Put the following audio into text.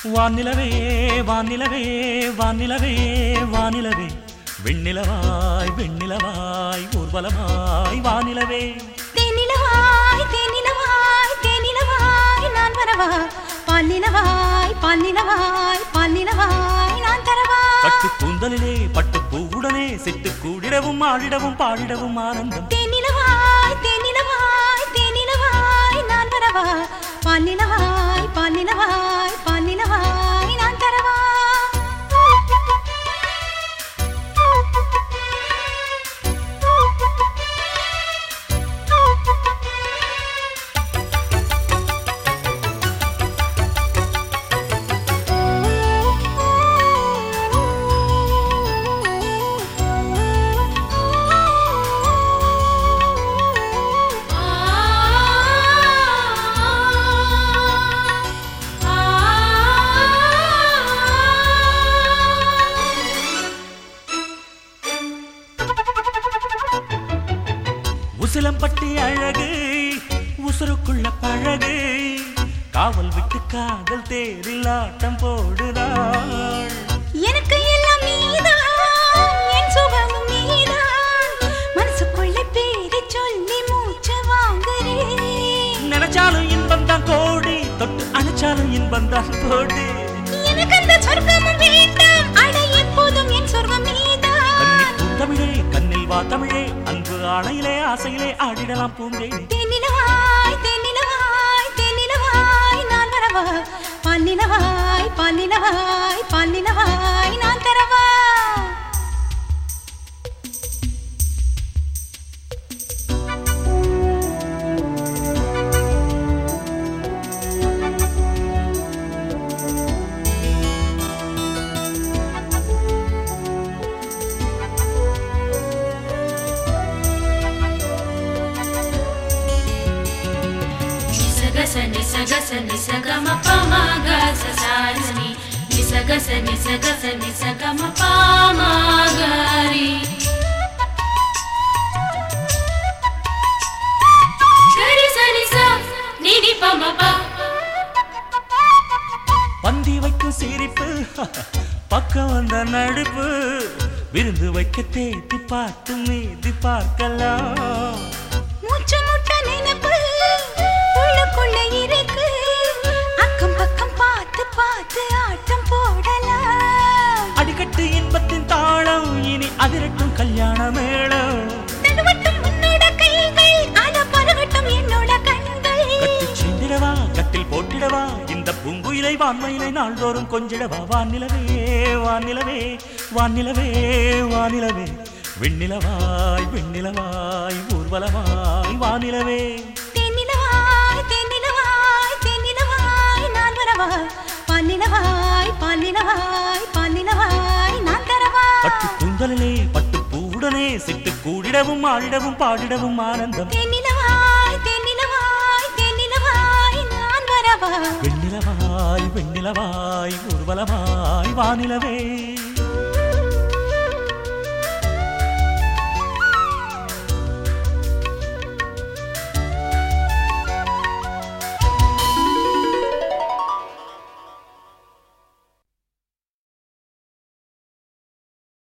வானிலவே வானிலவே வானிலவே வானிலவே வெண்ணிலவாய் வெண்ணிலவாய் ஊர்வலமாய் வானிலவே தேனிலவாய் தேனிலவாய் தேனிலவாய் நான் வரவா பாலிலவாய் பாலிலவாய் பாலிலவாய் நான் தரவா பட்டு கூந்தலிலே பட்டு பூவுடனே சிட்டு கூடிடவும் ஆடிடவும் பாடிடவும் ஆனந்தம் தேனிலவாய் தேனிலவாய் தேனிலவாய் நான் வரவா பாலிலவாய் பாலிலவாய் பாலிலவாய் நான் தரவா உசிலம்பட்டி அழகு உசுருக்குள்ள பழகு காவல் விட்டு காதல் தேரில் ஆட்டம் போடுறாள் எனக்கு எல்லாம் நீதான் என் சுகமும் நீதான் மனசுக்குள்ள பேரை சொல்லி மூச்சு வாங்குறேன் நினைச்சாலும் இன்பம் தான் கோடி தொட்டு அணைச்சாலும் இன்பம் தான் கோடி எனக்கு அந்த சொர்க்கமும் வேண்டாம் அட எப்போதும் என் சொர்க்கம் நீதான் கண்ணி பூந்தமிழே கண்ணில் வா தமிழே அன்பு ஆணையிலே ஆசையிலே ஆடிடலாம் பூந்தேனே தென்னிலவாய் தென்னிலவாய் தென்னிலவாய் நான் வரவா பாலிலவாய் பாலிலவாய் பாலிலவாய் நான் தரவா నిసగస నిసగస నిసగమ పమగస సారిని నిసగస నిసగస నిసగమ పమగరి గరి సరి స నిని పమ ప பந்தி வைக்கும் சிரிப்பு பக்கம் வந்த நடுப்பு விருந்து வைக்க தேத்தி பார்த்து மீதி பார்க்கலாம் மூச்சு முட்ட நினைப்பு உள்ளுக்குள்ள இருக்கு அக்கம் பக்கம் பார்த்து பார்த்து ஆட்டம் போடலாம் அடிக்கட்டு இன்பத்தின் தாளம் இனி அதிரட்டும் கல்யாண மேளம் நடுவட்டும் உன்னோட கைகள் அட பருகட்டும் என்னோட கண்கள் கட்டி சென்றிடவா கட்டில் போட்டிடவா இந்த பூங்குயிலை வான்மயிலை நாள்தோறும் கொஞ்சிடவா வானிலவே வானிலவே வானிலவே வானிலவே வெண்ணிலவாய் வெண்ணிலவாய் ஊர்வலமாய் வானிலவே தென்னிலவாய் தென்னிலவாய் தென்னிலவாய் நான் வரவா பாலிலவாய் பாலிலவாய் பாலிலவாய் நான் தரவா பட்டு கூந்தலிலே பட்டு பூவுடனே சிட்டு கூடிடவும் ஆடிடவும் பாடிடவும் ஆனந்தம் தென்னிலவாய் தென்னிலவாய் தென்னிலவாய் நான் வரவா வெண்ணிலவாய் வெண்ணிலவாய் ஊர்வலமாய் வானிலவே